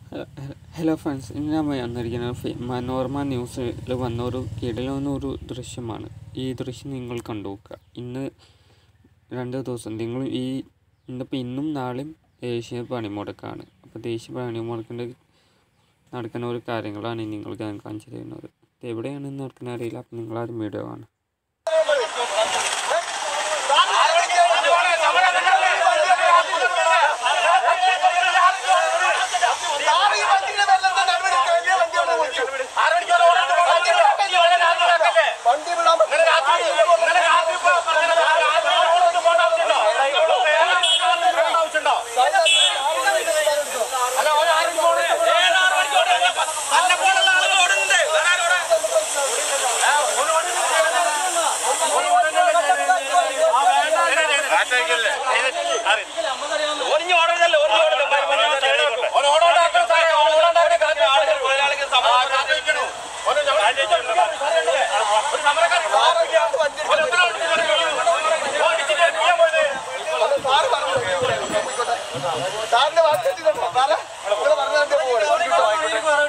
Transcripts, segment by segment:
hello friends ഇന്ന് ഞാൻ വന്നിരിക്കുന്നത് ഫി- മനോരമ ന്യൂസിൽ വന്ന ഒരു കിടലൊന്നൊരു ദൃശ്യമാണ് ഈ ദൃശ്യം നിങ്ങൾ കണ്ടു നോക്കുക ഇന്ന് രണ്ട് ദിവസം നിങ്ങൾ ഈ ഇന്നിപ്പോൾ ഇന്നും നാളെയും ദേശീയ പണിമുടക്കാണ് അപ്പോൾ ദേശീയ പണിമുടക്കിൻ്റെ നടക്കുന്ന ഒരു കാര്യങ്ങളാണ് നിങ്ങൾക്ക് ഞാൻ കാണിച്ചു തരുന്നത് ഇത് എവിടെയാണ് നടക്കുന്നത് അറിയില്ല അപ്പോൾ നിങ്ങളാദ്യം വീഡിയോ കാണും വണ്ടി വിടാൻ ഒരിഞ്ഞ് ഓടരുതല്ലോ ഒരിഞ്ഞ് ഓടരുത് ഓടോണ്ടാക്കണം സാറേ ഓടോണ്ടാക്കണം കാര്യം ആളുകൾ തൊഴിലാളികൾ സമാധാനം ഒരു സമരക്കാരൻ സാറ് പറഞ്ഞു സാറിന്റെ വാക്ക് തെറ്റിയിട്ടുണ്ടോ സാറേ ഇവിടെ പറഞ്ഞാൽ പോവാണ്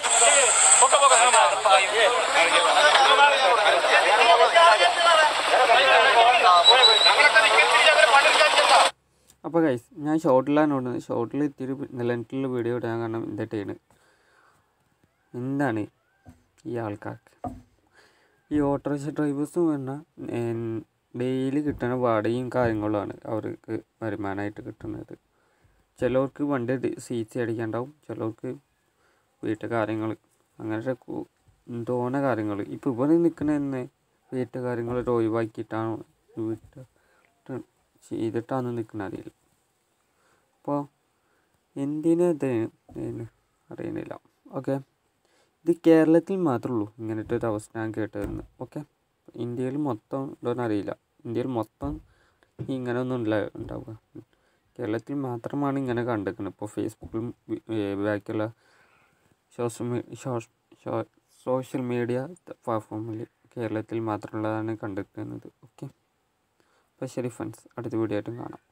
അപ്പോൾ ഗൈസ് ഞാൻ ഷോർട്ടിലാണ് ഓടുന്നത് ഷോർട്ടിൽ ഇത്തിരി നിലനിട്ടുള്ള വീഡിയോ ഇടാൻ കാരണം എന്തിട്ടാണ് എന്താണ് ഈ ആൾക്കാർക്ക് ഈ ഓട്ടോറിക്ഷ ഡ്രൈവേഴ്സ് പറഞ്ഞാൽ ഡെയിലി കിട്ടുന്ന വാടകയും കാര്യങ്ങളുമാണ് അവർക്ക് വരുമാനമായിട്ട് കിട്ടുന്നത് ചിലവർക്ക് വണ്ടി സി സി അടിക്കാണ്ടാവും ചിലവർക്ക് വീട്ടു കാര്യങ്ങൾ അങ്ങനത്തെ കു- തോന കാര്യങ്ങൾ ഇപ്പോൾ ഇവിടെ നിൽക്കുന്ന തന്നെ വീട്ടു കാര്യങ്ങൾ ഒഴിവാക്കിയിട്ടാണ് വീട്ട് ചെയ്തിട്ടാണ് നിൽക്കുന്നത് അറിയില്ല അപ്പോൾ എന്തിനാ ഇത് എന്ന് അറിയുന്നില്ല ഓക്കെ ഇത് കേരളത്തിൽ മാത്രമേ ഉള്ളൂ ഇങ്ങനത്തെ ഒരു അവസ്ഥ ഞാൻ കേട്ടതെന്ന് ഓക്കെ ഇന്ത്യയിൽ മൊത്തം ഉണ്ടോയെന്ന് അറിയില്ല ഇന്ത്യയിൽ മൊത്തം ഇങ്ങനെ ഒന്നും ഇല്ല ഉണ്ടാവുക കേരളത്തിൽ മാത്രമാണ് ഇങ്ങനെ കണ്ടിരിക്കുന്നത് ഇപ്പോൾ ഫേസ്ബുക്കിലും ബാക്കിയുള്ള സോഷ്യൽ മീ സോഷ്യൽ മീഡിയ പ്ലാറ്റ്ഫോമിൽ കേരളത്തിൽ മാത്രമുള്ളതാണ് കണ്ടിരിക്കുന്നത് ഓക്കെ അപ്പോൾ ശരി ഫ്രണ്ട്സ് അടുത്ത വീഡിയോ ആയിട്ടും കാണാം